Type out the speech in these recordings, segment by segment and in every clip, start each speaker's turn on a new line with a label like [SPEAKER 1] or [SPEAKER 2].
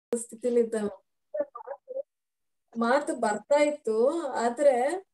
[SPEAKER 1] ಸ್ಥಿತಿಲಿ ಇದ್ದಾವೆ ಮಾತು ಬರ್ತಾ ಇತ್ತು ಆದ್ರೆ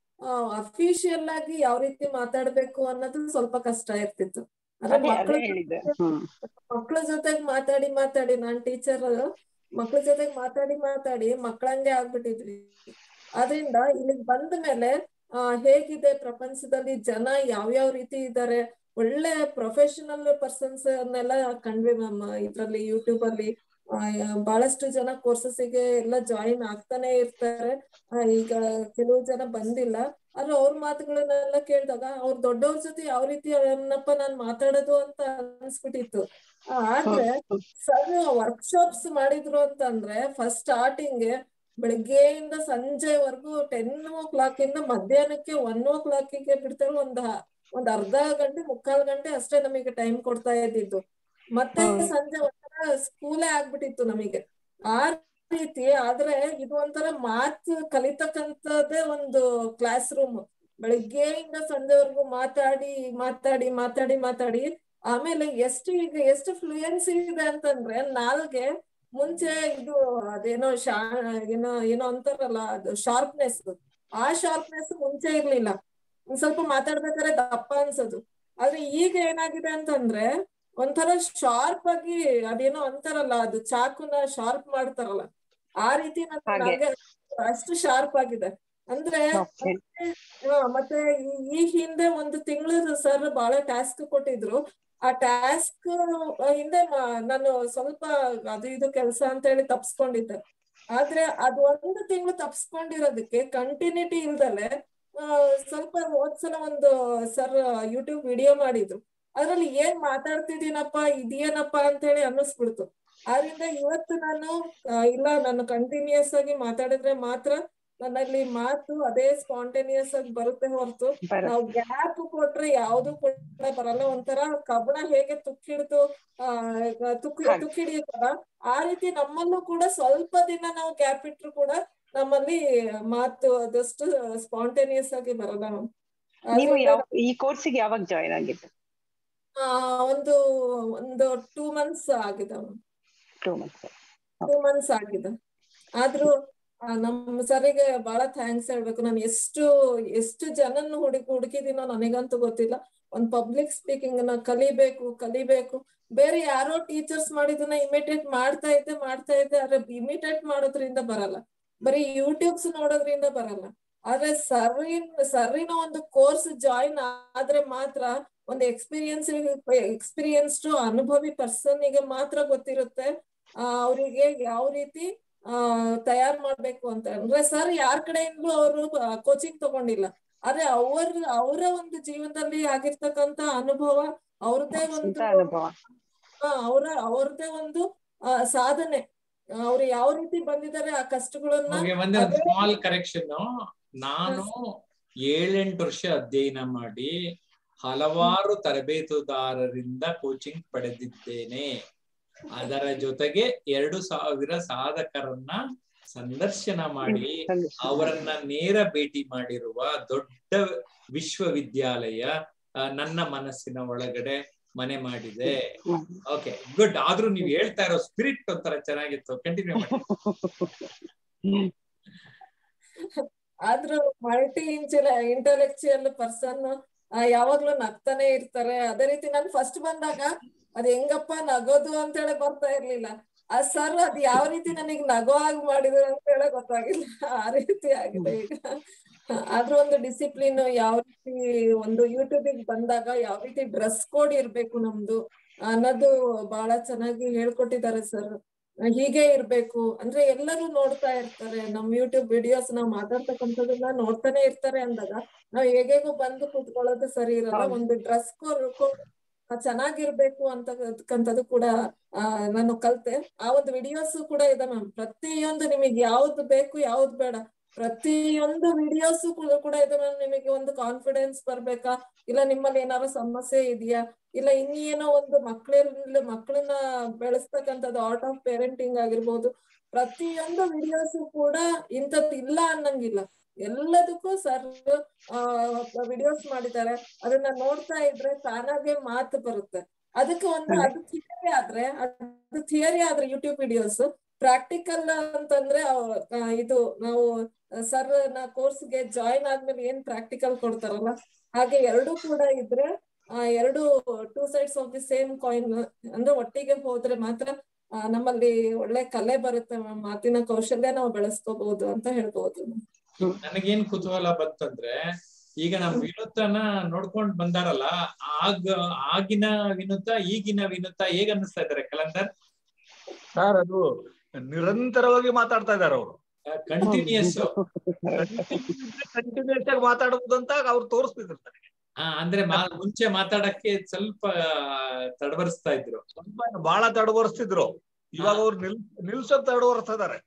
[SPEAKER 1] ಅಫಿಷಿಯಲ್ ಆಗಿ ಯಾವ ರೀತಿ ಮಾತಾಡ್ಬೇಕು ಅನ್ನೋದು ಸ್ವಲ್ಪ ಕಷ್ಟ ಇರ್ತಿತ್ತು ಅಂದ್ರೆ
[SPEAKER 2] ಅದೇ
[SPEAKER 1] ಮಕ್ಳ
[SPEAKER 2] ಅದೇ ಹೇಳಿದ್ದೆ ಹ್ಮ್
[SPEAKER 1] ಮಕ್ಳ ಜೊತೆಗ್ ಮಾತಾಡಿ ಮಾತಾಡಿ ನಾನ್ ಟೀಚರ್ ಮಕ್ಳ ಜೊತೆಗ್ ಮಾತಾಡಿ ಮಾತಾಡಿ ಮಕ್ಕಳಂಗೆ ಆಗ್ಬಿಟ್ಟಿದ್ವಿ ಆದ್ರಿಂದ ಇಲ್ಲಿಗ್ ಬಂದ ಮೇಲೆ ಆ ಹೇಗಿದೆ ಪ್ರಪಂಚದಲ್ಲಿ ಜನ ಯಾವ್ಯಾವ ರೀತಿ ಇದ್ದಾರೆ ಒಳ್ಳೆ ಪ್ರೊಫೆಷನಲ್ ಪರ್ಸನ್ಸ್ ಅನ್ನೆಲ್ಲ ಕಂಡ್ವಿ ಮ್ಯಾಮ್ ಇದ್ರಲ್ಲಿ ಯೂಟ್ಯೂಬ್ ಅಲ್ಲಿ ಆ, ಬಹಳಷ್ಟು ಜನ courses ಗೆ ಎಲ್ಲ ಜಾಯಿನ್ ಆಗ್ತಾನೆ ಇರ್ತಾರೆ ಆ, ಈಗ ಕೆಲವು ಜನ ಬಂದಿಲ್ಲ ಆದ್ರೆ ಅವ್ರ ಮಾತುಗಳನ್ನೆಲ್ಲ ಕೇಳಿದಾಗ ಅವ್ರ ದೊಡ್ಡವ್ರ ಜೊತೆ ಯಾವ ರೀತಿ ಏನಪ್ಪ ನಾನ್ ಮಾತಾಡೋದು ಅಂತ ಅನ್ಸ್ಬಿಟ್ಟಿತ್ತು ಆ, ಆದ್ರೆ ಸರ್ ವರ್ಕ್ಶಾಪ್ಸ್ ಮಾಡಿದ್ರು ಅಂತಂದ್ರೆ ಫಸ್ಟ್ ಸ್ಟಾರ್ಟಿಂಗ್ ಬೆಳಗ್ಗೆಯಿಂದ ಸಂಜೆವರೆಗೂ ಟೆನ್ ಓ ಕ್ಲಾಕ್ ಇಂದ ಮಧ್ಯಾಹ್ನಕ್ಕೆ ಒನ್ ಓ ಕ್ಲಾಕಿಗೆ ಬಿಡ್ತಾರೆ ಒಂದ್ ಹ- ಒಂದ್ ಅರ್ಧ ಗಂಟೆ ಮುಕ್ಕಾಲ್ ಗಂಟೆ ಅಷ್ಟೇ ನಮಗೆ ಟೈಮ್ ಕೊಡ್ತಾ ಇದ್ದಿದ್ದು ಮತ್ತೆ
[SPEAKER 2] ಹ್ಮ್.
[SPEAKER 1] ಸಂಜೆ ಒಂಥರ ಸ್ಕೂಲೇ ಆಗ್ಬಿಟ್ಟಿತ್ತು ನಮಗೆ ಆ ರೀತಿ ಆದ್ರೆ ಇದು ಒಂಥರ ಮಾತು ಕಲಿತಕ್ಕಂಥದ್ದೇ ಒಂದು ಕ್ಲಾಸ್ ರೂಮ್ ಬೆಳಿಗ್ಗೆಯಿಂದ ಸಂಜೆವರೆಗೂ ಮಾತಾಡಿ ಮಾತಾಡಿ ಮಾತಾಡಿ ಮಾತಾಡಿ ಆಮೇಲೆ ಎಷ್ಟು ಈಗ ಎಷ್ಟು ಫ್ಲೂಯೆನ್ಸಿ ಇದೆ ಅಂತಂದ್ರೆ ನಾಲ್ಗೆ ಮುಂಚೆ ಇದು ಅದೇನೋ ಶಾ ಏನೋ ಏನೋ ಅಂತಾರಲ್ಲ ಅದು ಶಾರ್ಪ್ನೆಸ್ ಆ ಶಾರ್ಪ್ನೆಸ್ ಮುಂಚೆ ಇರ್ಲಿಲ್ಲ ಒಂದ್ ಸ್ವಲ್ಪ ಮಾತಾಡ್ಬೇಕಾದ್ರೆ ದಪ್ಪ ಅನ್ಸೋದು ಆದ್ರೆ ಈಗ ಏನಾಗಿದೆ ಅಂತಂದ್ರೆ ಒಂಥರ ಶಾರ್ಪ್ ಆಗಿ ಅದೇನೋ ಅಂತಾರಲ್ಲ ಅದು ಚಾಕುನ ಶಾರ್ಪ್ ಮಾಡ್ತಾರಲ್ಲ ಆ ರೀತಿ ನನ್-
[SPEAKER 2] ಹಾಗೆ.
[SPEAKER 1] ನಂಗೆ ಅಷ್ಟು ಶಾರ್ಪ್ ಆಗಿದೆ ಅಂದ್ರೆ
[SPEAKER 2] Okay.
[SPEAKER 1] ಹಾ, ಮತ್ತೆ ಈ- ಈ ಹಿಂದೆ ಒಂದು ತಿಂಗಳು ಸರ್ ಬಹಳ ಟಾಸ್ಕ್ ಕೊಟ್ಟಿದ್ರು ಆ ಟಾಸ್ಕ್ ಹಿಂದೆ ಮ- ನಾನು ಸ್ವಲ್ಪ ಅದು ಇದು ಕೆಲಸ ಅಂತ ಹೇಳಿ ತಪ್ಸ್ಕೊಂಡಿದ್ದೆ ಆದ್ರೆ ಅದು ಒಂದು ತಿಂಗಳು ತಪ್ಸ್ಕೊಂಡಿರೋದಕ್ಕೆ ಕಂಟಿನ್ಯೂಟಿ ಇಲ್ದಲೆ ಆ, ಸ್ವಲ್ಪ ಹೋದ್ಸಲ ಒಂದು ಸರ್ ಯೂಟ್ಯೂಬ್ ವಿಡಿಯೋ ಮಾಡಿದ್ರು ಅದ್ರಲ್ಲಿ ಏನ್ ಮಾತಾಡ್ತಿದ್ದೀನಪ್ಪ ಇದೇನಪ್ಪ ಅಂತ ಹೇಳಿ ಅನ್ನಿಸ್ಬಿಡ್ತು ಆದ್ರಿಂದ ಇವತ್ತು ನಾನು ಆ, ಇಲ್ಲ ನಾನು ಕಂಟಿನ್ಯೂಸ್ ಆಗಿ ಮಾತಾಡಿದ್ರೆ ಮಾತ್ರ ನನ್ನಲ್ಲಿ ಮಾತು ಅದೇ ಸ್ಪಾಂಟೇನಿಯಸ್ ಆಗಿ ಬರುತ್ತೆ ಹೊರತು
[SPEAKER 2] ಬರ
[SPEAKER 1] ನಾವು ಗ್ಯಾಪ್ ಕೊಟ್ರೆ ಯಾವ್ದು ಕೂಡ ಬರಲ್ಲ ಒಂಥರ ಕಬ್ಬಣ ಹೇಗೆ ತುಕ್ಕಿಡ್ದು ಆ ತುಕ್
[SPEAKER 2] ಹಾಗೆ.
[SPEAKER 1] ತುಕ್ಕಿಡಿಯುತ್ತಲ್ಲ ಆ ರೀತಿ ನಮ್ಮಲ್ಲೂ ಕೂಡ ಸ್ವಲ್ಪ ದಿನ ನಾವು ಗ್ಯಾಪ್ ಇಟ್ರು ಕೂಡ ನಮ್ಮಲ್ಲಿ ಮಾತು ಅದಷ್ಟು ಸ್ಪಾಂಟೇನಿಯಸ್ ಆಗಿ ಬರಲ್ಲ ಮ್ಯಾಮ್.
[SPEAKER 2] ನೀವು
[SPEAKER 1] ಆದ್ರಿಂದ
[SPEAKER 2] ಯಾವ ಈ ಕೋರ್ಸಿಗೆ ಯಾವಾಗ ಜಾಯಿನ್ ಆಗಿದ್ದು
[SPEAKER 1] ಆ, ಒಂದು ಒಂದು ಟೂ ಮಂತ್ಸ್ ಆಗಿದೆ
[SPEAKER 2] ಟೂ ಮಂತ್ಸ್
[SPEAKER 1] ಟೂ ಮಂತ್ಸ್ ಆಗಿದೆ ಆದ್ರೂ ಆ, ನಮ್ಮ ಸರಿಗೆ ಬಹಳ ಥ್ಯಾಂಕ್ಸ್ ಹೇಳ್ಬೇಕು ನಾನು ಎಷ್ಟು ಎಷ್ಟು ಜನನ್ನ ಹುಡುಕಿ ಹುಡುಕಿದೀನೋ ನನಗಂತೂ ಗೊತ್ತಿಲ್ಲ ಒಂದ್ ಪಬ್ಲಿಕ್ ಸ್ಪೀಕಿಂಗ್ ನ ಕಲಿಬೇಕು ಕಲಿಬೇಕು ಬೇರೆ ಯಾರೋ ಟೀಚರ್ಸ್ ಮಾಡಿದನ್ನ ಇಮಿಟೇಟ್ ಮಾಡ್ತಾ ಇದ್ದೆ ಮಾಡ್ತಾ ಇದ್ದೆ ಆದ್ರೆ ಇಮಿಟೇಟ್ ಮಾಡೋದ್ರಿಂದ ಬರಲ್ಲ ಬರೀ ಯೂಟ್ಯೂಬ್ಸ್ ನೋಡೋದ್ರಿಂದ ಬರಲ್ಲ ಆದ್ರೆ ಸರ್ರಿನ್ ಸರ್ರಿನ ಒಂದು ಕೋರ್ಸ್ ಜಾಯಿನ್ ಆದ್ರೆ ಮಾತ್ರ ಒಂದು ಎಕ್ಸ್ಪೀರಿಯನ್ಸ್ ಎಕ್ಸ್ಪೀರಿಯನ್ಸ್ಡ್ ಅನುಭವಿ ಪರ್ಸನ್ ಗೆ ಮಾತ್ರ ಗೊತ್ತಿರುತ್ತೆ ಆ, ಅವರಿಗೆ ಯಾವ ರೀತಿ ಆ ತಯಾರ್ ಮಾಡ್ಬೇಕು ಅಂತ ಅಂದ್ರೆ ಸರ್ ಯಾರ ಕಡೆಯಿಂದಲೂ ಅವರು ಕೋಚಿಂಗ್ ತಗೊಂಡಿಲ್ಲ ಆದ್ರೆ ಅವ್ರ ಅವರ ಒಂದು ಜೀವನದಲ್ಲಿ ಆಗಿರ್ತಕ್ಕಂತ ಅನುಭವ ಅವ್ರದ್ದೇ
[SPEAKER 2] ಸ್ವಂತ
[SPEAKER 1] ಒಂದು
[SPEAKER 2] ಅನುಭವ
[SPEAKER 1] ಆ, ಅವರ ಅವ್ರದ್ದೇ ಒಂದು ಆ, ಸಾಧನೆ ಅವ್ರು ಯಾವ ರೀತಿ ಬಂದಿದ್ದಾರೆ ಆ ಕಷ್ಟಗಳನ್ನ
[SPEAKER 3] ನಮ್ಗೆ ಒಂದೇ ಒಂದು
[SPEAKER 1] ಅದೇ-
[SPEAKER 3] ಸ್ಮಾಲ್ ಕರೆಕ್ಷನ್ ನಾನು ಏಳೆಂಟು ವರ್ಷ ಅಧ್ಯಯನ ಮಾಡಿ ಹಲವಾರು ತರಬೇತುದಾರರಿಂದ ಕೋಚಿಂಗ್ ಪಡೆದಿದ್ದೇನೆ ಅದರ ಜೊತೆಗೆ ಎರಡು ಸಾವಿರ ಸಾಧಕರನ್ನ ಸಂದರ್ಶನ ಮಾಡಿ ಅವರನ್ನ ನೇರ ಭೇಟಿ ಮಾಡಿರುವ ದೊಡ್ಡ ವಿಶ್ವವಿದ್ಯಾಲಯ ಆ, ನನ್ನ ಮನಸ್ಸಿನ ಒಳಗಡೆ ಮನೆ ಮಾಡಿದೆ ಓಕೆ ಗುಡ್ ಆದ್ರೂ ನೀವು ಹೇಳ್ತಾ ಇರೋ ಸ್ಪಿರಿಟ್ ಒಂಥರ ಚೆನ್ನಾಗಿತ್ತು ಕಂಟಿನ್ಯೂ ಮಾಡಿ
[SPEAKER 1] ಆದ್ರೂ ಮಲ್ಟಿ ಇಂಚಲ ಇಂಟೆಲೆಕ್ಚುಯಲ್ ಪರ್ಸನ್ ಯಾವಾಗ್ಲೂ ನಗ್ತಾನೆ ಇರ್ತಾರೆ ಅದೇ ರೀತಿ ನಾನು ಫಸ್ಟ್ ಬಂದಾಗ ಅದ್ ಹೆಂಗಪ್ಪ ನಗೋದು ಅಂತ ಹೇಳಿ ಬರ್ತಾ ಇರ್ಲಿಲ್ಲ ಆ ಸರ್ ಅದ್ ಯಾವ ರೀತಿ ನನಗ್ ನಗೋ ಆಗಿ ಮಾಡಿದ್ರು ಅಂತ ಹೇಳಿ ಗೊತ್ತಾಗಿಲ್ಲ ಆ ರೀತಿ ಆಗಿದೆ ಈಗ ಆದ್ರೂ ಒಂದು ಡಿಸಿಪ್ಲಿನ್ ಯಾವ ರೀತಿ ಒಂದು ಯೂಟ್ಯೂಬಿಗೆ ಬಂದಾಗ ಯಾವ ರೀತಿ ಡ್ರೆಸ್ ಕೋಡ್ ಇರ್ಬೇಕು ನಮ್ದು ಅನ್ನೋದು ಬಹಳ ಚೆನ್ನಾಗಿ ಹೇಳ್ಕೊಟ್ಟಿದ್ದಾರೆ ಸರ್ ಹೀಗೆ ಇರ್ಬೇಕು ಅಂದ್ರೆ ಎಲ್ಲರೂ ನೋಡ್ತಾ ಇರ್ತಾರೆ ನಮ್ ಯೂಟ್ಯೂಬ್ ವಿಡಿಯೋಸ್ ನಾವ್ ಮಾತಾಡ್ತಕ್ಕಂಥದನ್ನ ನೋಡ್ತಾನೆ ಇರ್ತಾರೆ ಅಂದಾಗ ನಾವ್ ಹೇಗೇಗೋ ಬಂದು ಕೂತ್ಕೊಳ್ಳೋದು ಸರಿ ಇರಲ್ಲ
[SPEAKER 2] ಹೌದು.
[SPEAKER 1] ಒಂದು ಡ್ರೆಸ್ ಕೋಡ್ ಚೆನ್ನಾಗಿರ್ಬೇಕು ಅಂತಕ್ಕಂಥದ್ದು ಕೂಡ ಆ ನಾನು ಕಲ್ತೆ ಆ ಒಂದು ವಿಡಿಯೋಸ್ ಕೂಡ ಇದೆ ಮ್ಯಾಮ್ ಪ್ರತಿಯೊಂದು ನಿಮಗೆ ಯಾವ್ದು ಬೇಕು ಯಾವ್ದು ಬೇಡ ಪ್ರತಿಯೊಂದು ವಿಡಿಯೋಸ್ ಕೂಡ ಇದೆ ಮ್ಯಾಮ್ ನಿಮಗೆ ಒಂದು ಕಾನ್ಫಿಡೆನ್ಸ್ ಬರ್ಬೇಕಾ ಇಲ್ಲ ನಿಮ್ಮಲ್ಲಿ ಏನಾದ್ರು ಸಮಸ್ಯೆ ಇದೆಯಾ ಇಲ್ಲ ಇನ್ನೇನೋ ಒಂದು ಮಕ್ಕಳಲ್ಲಿ ಮಕ್ಕಳನ್ನ ಬೆಳೆಸ್ತಕ್ಕಂಥದ್ದು ಆರ್ಟ್ ಆಫ್ ಪೇರೆಂಟಿಂಗ್ ಆಗಿರ್ಬೋದು ಪ್ರತಿಯೊಂದು ವಿಡಿಯೋಸ್ ಕೂಡ ಇಂಥದ್ದು ಇಲ್ಲ ಅನ್ನಂಗಿಲ್ಲ ಎಲ್ಲದಕ್ಕೂ ಸರ್ ವಿಡಿಯೋಸ್ ಮಾಡಿದ್ದಾರೆ ಅದನ್ನ ನೋಡ್ತಾ ಇದ್ರೆ ತಾನಾಗೆ ಮಾತು ಬರುತ್ತೆ ಅದಕ್ಕೆ ಒಂದು ಅದು ಥಿಯರಿ ಆದ್ರೆ ಅದು ಥಿಯರಿ ಆದ್ರೆ ಯೂಟ್ಯೂಬ್ ವಿಡಿಯೋಸ್ ಪ್ರಾಕ್ಟಿಕಲ್ ಅಂತಂದ್ರೆ ಅವ್- ಆ, ಇದು ನಾವು ಸರ್ ನ ಕೋರ್ಸ್ಗೆ ಜಾಯಿನ್ ಆದ್ಮೇಲೆ ಏನ್ ಪ್ರಾಕ್ಟಿಕಲ್ ಕೊಡ್ತಾರಲ್ಲ ಹಾಗೆ ಎರಡು ಕೂಡ ಇದ್ರೆ ಆ ಎರಡು two sides of the same coin ಅಂದ್ರೆ ಒಟ್ಟಿಗೆ ಹೋದ್ರೆ ಮಾತ್ರ ಆ, ನಮ್ಮಲ್ಲಿ ಒಳ್ಳೆ ಕಲೆ ಬರುತ್ತೆ ma'am. ಮಾತಿನ ಕೌಶಲ್ಯ ನಾವು ಬೆಳೆಸ್ಕೋಬಹುದು ಅಂತ ಹೇಳ್ಬೋದು
[SPEAKER 3] ನನಗೇನ್ ಕುತೂಹಲ ಬಂತಂದ್ರೆ ಈಗ ನಮ್ ವಿನುತನ ನೋಡ್ಕೊಂಡ್ ಬಂದಾರಲ್ಲ ಆಗ ಆಗಿನ ವಿನುತ ಈಗಿನ ವಿನುತ ಹೇಗ್ ಅನ್ನಿಸ್ತಾ ಇದಾರೆ ಕಲಂದರ್
[SPEAKER 4] ಸರ್ ಅದು ನಿರಂತರವಾಗಿ ಮಾತಾಡ್ತಾ ಇದಾರೆ ಅವರು
[SPEAKER 3] ಕಂಟಿನ್ಯೂಸ್
[SPEAKER 4] ಕಂಟಿನ್ಯೂಸ್ ಆಗಿ ಮಾತಾಡಬಹುದು ಅಂತ ಅವ್ರು ತೋರಿಸ್ತಿದ್ರು ನನಗೆ
[SPEAKER 3] ಅಂದ್ರೆ ಮಾ- ಮುಂಚೆ ಮಾತಾಡಕ್ಕೆ ಸ್ವಲ್ಪ ತಡಬರಿಸ್ತಾ ಇದ್ರು
[SPEAKER 4] ಸ್ವಲ್ಪ ಬಹಳ ತಡವರಿಸ್ತಿದ್ರು ಇವಾಗ ಅವ್ರು ನಿಲ್ ನಿಲ್ಸೋಕ್ ತಡವರಿಸ್ತಾ ಇದಾರೆ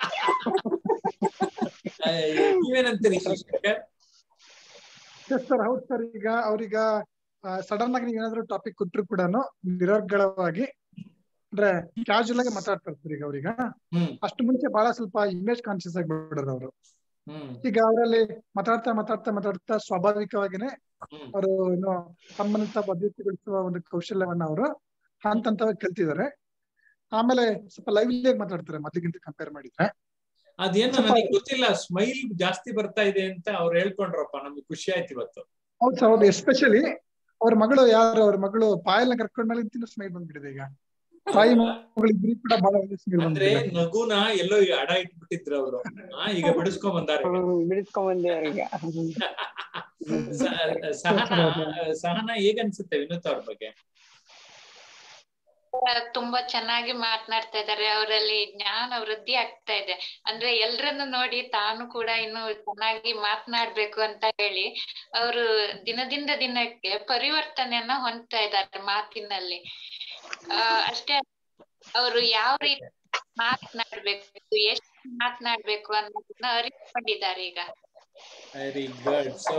[SPEAKER 3] ಆ, ನೀವೇನಂತೀರಿ ಶಿವಶಂಕರ್
[SPEAKER 5] ಸರ್ ಹೌದು ಸರ್ ಈಗ ಅವ್ರೀಗ ಸಡನ್ ಆಗಿ ನೀವು ಏನಾದ್ರು ಟಾಪಿಕ್ ಕೊಟ್ಟರು ಕೂಡ ನಿರರ್ಗಳವಾಗಿ ಅಂದ್ರೆ ಕ್ಯಾಶುಯಲ್ ಆಗಿ ಮಾತಾಡ್ತಾರೆ ಸರ್ ಈಗ ಅವ್ರೀಗ
[SPEAKER 3] ಹ್ಮ್
[SPEAKER 5] ಅಷ್ಟು ಮುಂಚೆ ಬಹಳ ಸ್ವಲ್ಪ ಇಮೇಜ್ ಕಾನ್ಶಿಯಸ್ ಆಗಿ ಬಿಡೋರು ಅವರು
[SPEAKER 3] ಹ್ಮ್
[SPEAKER 5] ಈಗ ಅವರಲ್ಲಿ ಮಾತಾಡ್ತಾ ಮಾತಾಡ್ತಾ ಮಾತಾಡ್ತಾ ಸ್ವಾಭಾವಿಕವಾಗಿನೇ
[SPEAKER 3] ಹ್ಮ್
[SPEAKER 5] ಅವರು ಏನು ತಮ್ಮನ್ನ ತಾವು ಅಭಿವೃದ್ಧಿಗೊಳಿಸುವ ಒಂದು ಕೌಶಲ್ಯವನ್ನ ಅವರು ಹಂತ ಹಂತವಾಗಿ ಕಲ್ತಿದ್ದಾರೆ ಆಮೇಲೆ ಸ್ವಲ್ಪ ಲೈವ್ಲಿ ಆಗಿ ಮಾತಾಡ್ತಾರೆ ಮೊದಲಿಗಿಂತ ಕಂಪೇರ್ ಮಾಡಿದ್ರೆ
[SPEAKER 3] ಅದೇನೋ
[SPEAKER 5] ಸ್ವಲ್ಪ-
[SPEAKER 3] ನನಗೆ ಗೊತ್ತಿಲ್ಲ ಸ್ಮೈಲ್ ಜಾಸ್ತಿ ಬರ್ತಾ ಇದೆ ಅಂತ ಅವ್ರು ಹೇಳ್ಕೊಂಡ್ರಪ್ಪ ನಮ್ಗೆ ಖುಷಿ ಆಯ್ತು ಇವತ್ತು
[SPEAKER 5] ಹೌದು ಸರ್ ಹೌದು ಎಸ್ಪೆಷಲಿ ಅವ್ರ ಮಗಳು ಯಾರು ಅವ್ರ ಮಗಳು ಪಾಯಲ್ನ ಕರ್ಕೊಂಡ್ಮೇಲೆ ಇಂತಿನ ಸ್ಮೈಲ್ ಬಂದ್ಬಿಟ್ಟಿದೆ ಈಗ ತಾಯಿ ಮಗಳು ಇಬ್ರು ಕೂಡ ಬಹಳ ಒಳ್ಳೆ ಸ್ಮೈಲ್
[SPEAKER 3] ಅಂದ್ರೆ
[SPEAKER 5] ಬಂದ್ಬಿಟ್ಟಿದೆ
[SPEAKER 3] ನಗುನ ಎಲ್ಲೋ ಅಡ ಇಟ್ಬಿಟ್ಟಿದ್ರು ಅವರು ಈಗ ಬಿಡಿಸ್ಕೊಂಡ್ ಬಂದಾರೆ
[SPEAKER 2] ಬಿಡಿಸ್ಕೊಂಡ್ ಬಂದೆ ಈಗ
[SPEAKER 3] ಸ- ಸಹನಾ ಸಹನಾ ಹೇಗನ್ಸುತ್ತೆ ವಿನೋತ್ ಅವ್ರ ಬಗ್ಗೆ
[SPEAKER 6] ತುಂಬಾ ಚೆನ್ನಾಗಿ ಮಾತನಾಡ್ತಾ ಇದ್ದಾರೆ ಅವರಲ್ಲಿ ಜ್ಞಾನ ವೃದ್ಧಿ ಆಗ್ತಾ ಇದೆ ಅಂದ್ರೆ ಎಲ್ರನ್ನು ನೋಡಿ ತಾನು ಕೂಡ ಇನ್ನು ಚೆನ್ನಾಗಿ ಮಾತನಾಡ್ಬೇಕು ಅಂತ ಹೇಳಿ ಅವರು ದಿನದಿಂದ ದಿನಕ್ಕೆ ಪರಿವರ್ತನೆಯನ್ನ ಹೊಂದ್ತಾ ಇದ್ದಾರೆ ಮಾತಿನಲ್ಲಿ ಆ ಅಷ್ಟೇ ಅವರು ಯಾವ ರೀತಿ ಮಾತನಾಡ್ಬೇಕು ಎಷ್ಟು ಮಾತನಾಡ್ಬೇಕು ಅನ್ನೋದನ್ನ ಅರಿತುಕೊಂಡಿದ್ದಾರೆ ಈಗ
[SPEAKER 3] ವೆರಿ ಗುಡ್ ಸೊ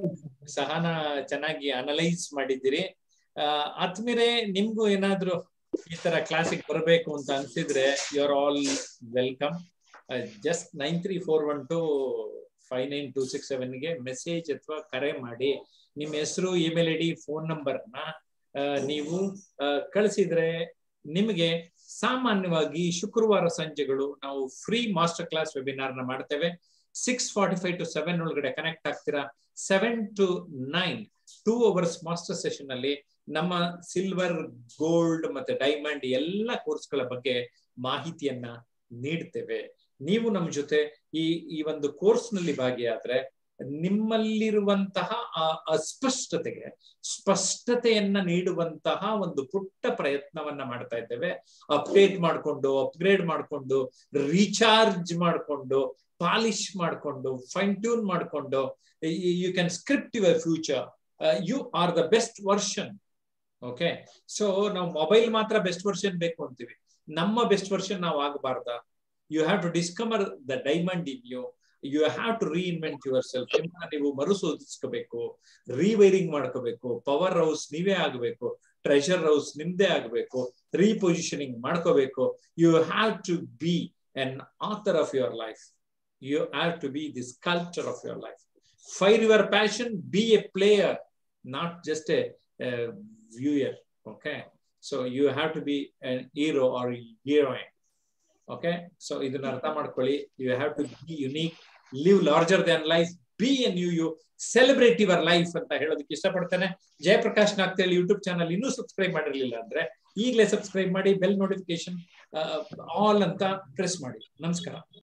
[SPEAKER 3] ಸಹನಾ ಚೆನ್ನಾಗಿ ಅನಲೈಸ್ ಮಾಡಿದ್ದೀರಿ ಆ, ಆತ್ಮೀರೆ ನಿಮ್ಗೂ ಏನಾದ್ರು ಈ ತರ ಕ್ಲಾಸಿಗೆ ಬರಬೇಕು ಅಂತ ಅನ್ಸಿದ್ರೆ you are all welcome just nine three four one two five nine two six ಸೆವೆನ್ಗೆ ಮೆಸೇಜ್ ಅಥವಾ ಕರೆ ಮಾಡಿ ನಿಮ್ಮ ಹೆಸರು ಇಮೇಲ್ ಐ ಡಿ ಫೋನ್ ನಂಬರ್ನ ನೀವು ಆ, ಕಳಿಸಿದ್ರೆ ನಿಮಗೆ ಸಾಮಾನ್ಯವಾಗಿ ಶುಕ್ರವಾರ ಸಂಜೆಗಳು ನಾವು ಫ್ರೀ ಮಾಸ್ಟರ್ ಕ್ಲಾಸ್ ವೆಬಿನಾರ್ ನ ಮಾಡ್ತೇವೆ six forty five to seven ಒಳಗಡೆ ಕನೆಕ್ಟ್ ಆಗ್ತೀರಾ seven to nine two hours master session ಅಲ್ಲಿ ನಮ್ಮ ಸಿಲ್ವರ್ ಗೋಲ್ಡ್ ಮತ್ತೆ ಡೈಮಂಡ್ ಎಲ್ಲ ಕೋರ್ಸ್ಗಳ ಬಗ್ಗೆ ಮಾಹಿತಿಯನ್ನ ನೀಡ್ತೇವೆ ನೀವು ನಮ್ಮ ಜೊತೆ ಈ ಈ ಒಂದು ಕೋರ್ಸ್ ನಲ್ಲಿ ಭಾಗಿಯಾದ್ರೆ ನಿಮ್ಮಲ್ಲಿರುವಂತಹ ಆ ಅಸ್ಪಷ್ಟತೆಗೆ ಸ್ಪಷ್ಟತೆಯನ್ನ ನೀಡುವಂತಹ ಒಂದು ಪುಟ್ಟ ಪ್ರಯತ್ನವನ್ನ ಮಾಡ್ತಾ ಇದ್ದೇವೆ ಅಪ್ಡೇಟ್ ಮಾಡ್ಕೊಂಡು ಅಪ್ಗ್ರೇಡ್ ಮಾಡ್ಕೊಂಡು ರೀಚಾರ್ಜ್ ಮಾಡ್ಕೊಂಡು ಪಾಲಿಶ್ ಮಾಡ್ಕೊಂಡು ಫೈನ್ ಟ್ಯೂನ್ ಮಾಡ್ಕೊಂಡು you can script your future you are the best version okay so ನಾವು ಮೊಬೈಲ್ ಮಾತ್ರ ಬೆಸ್ಟ್ ವರ್ಷನ್ ಬೇಕು ಅಂತೀವಿ ನಮ್ಮ ಬೆಸ್ಟ್ ವರ್ಷನ್ ನಾವು ಆಗಬಾರ್ದ you have to discover the diamond in you you have to reinvent your self ನಿಮ್ಮನ್ನ ನೀವು ಮರುಶೋಧಿಸ್ಕೋಬೇಕು ರೀವೈರಿಂಗ್ ಮಾಡ್ಕೋಬೇಕು ಪವರ್ ಹೌಸ್ ನೀವೇ ಆಗಬೇಕು ಟ್ರೆಷರ್ ಹೌಸ್ ನಿಮ್ದೇ ಆಗಬೇಕು ರೀಪೊಸಿಷನಿಂಗ್ ಮಾಡ್ಕೋಬೇಕು you have to be an author of your life you have to be the sculptor of your life. Fire your passion, be a player, not just a, a viewer. Okay. So you have to be an hero or a heroine. Okay. So ಇದನ್ನ ಅರ್ಥ ಮಾಡ್ಕೊಳ್ಳಿ you have to be unique live larger than life be an you you celebrate your life ಅಂತ ಹೇಳೋದಕ್ಕೆ ಇಷ್ಟಪಡ್ತೇನೆ ಜಯಪ್ರಕಾಶ್ ನಾಗ್ತೇಳಿ YouTube channel ಇನ್ನೂ subscribe ಮಾಡಿರ್ಲಿಲ್ಲ ಅಂದ್ರೆ ಈಗಲೇ ಸಬ್ಸ್ಕ್ರೈಬ್ ಮಾಡಿ ಬೆಲ್ ನೋಟಿಫಿಕೇಶನ್ ಆಲ್ ಅಂತ ಪ್ರೆಸ್ ಮಾಡಿ ನಮಸ್ಕಾರ